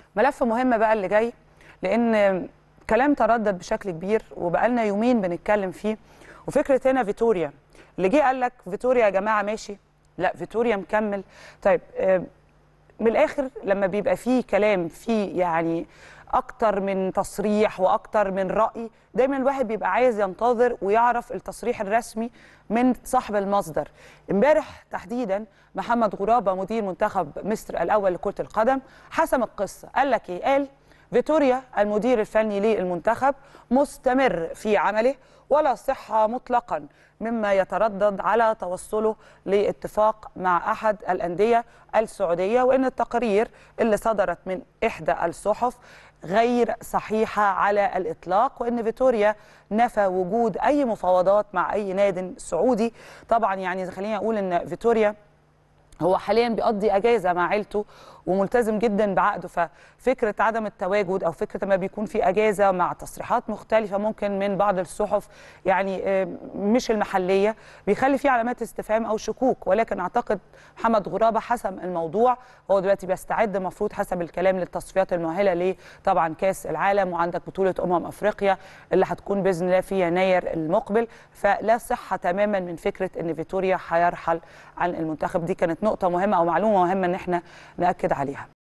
ملف مهم بقى اللي جاي لان كلام تردد بشكل كبير وبقالنا يومين بنتكلم فيه وفكره هنا فيتوريا اللي جه قال لك فيتوريا يا جماعه ماشي لا فيتوريا مكمل طيب آه، من الاخر لما بيبقى فيه كلام فيه يعني اكتر من تصريح واكتر من راي دايما الواحد بيبقى عايز ينتظر ويعرف التصريح الرسمي من صاحب المصدر امبارح تحديدا محمد غرابه مدير منتخب مصر الاول لكره القدم حسم القصه قال لك ايه قال فيتوريا المدير الفني للمنتخب مستمر في عمله ولا صحة مطلقا مما يتردد على توصله لاتفاق مع أحد الأندية السعودية وإن التقارير اللي صدرت من إحدى الصحف غير صحيحة على الإطلاق وإن فيتوريا نفى وجود أي مفاوضات مع أي ناد سعودي طبعا يعني خليني أقول إن فيتوريا هو حاليا بيقضي اجازه مع عيلته وملتزم جدا بعقده ففكره عدم التواجد او فكره ما بيكون في اجازه مع تصريحات مختلفه ممكن من بعض الصحف يعني آه، مش المحليه بيخلي فيه علامات استفهام او شكوك ولكن اعتقد محمد غرابه حسم الموضوع هو دلوقتي بيستعد المفروض حسب الكلام للتصفيات المؤهله لطبعا كاس العالم وعندك بطوله امم افريقيا اللي هتكون باذن الله في يناير المقبل فلا صحه تماما من فكره ان فيتوريا هيرحل عن المنتخب دي كانت نقطه مهمه او معلومه مهمه ان احنا ناكد عليها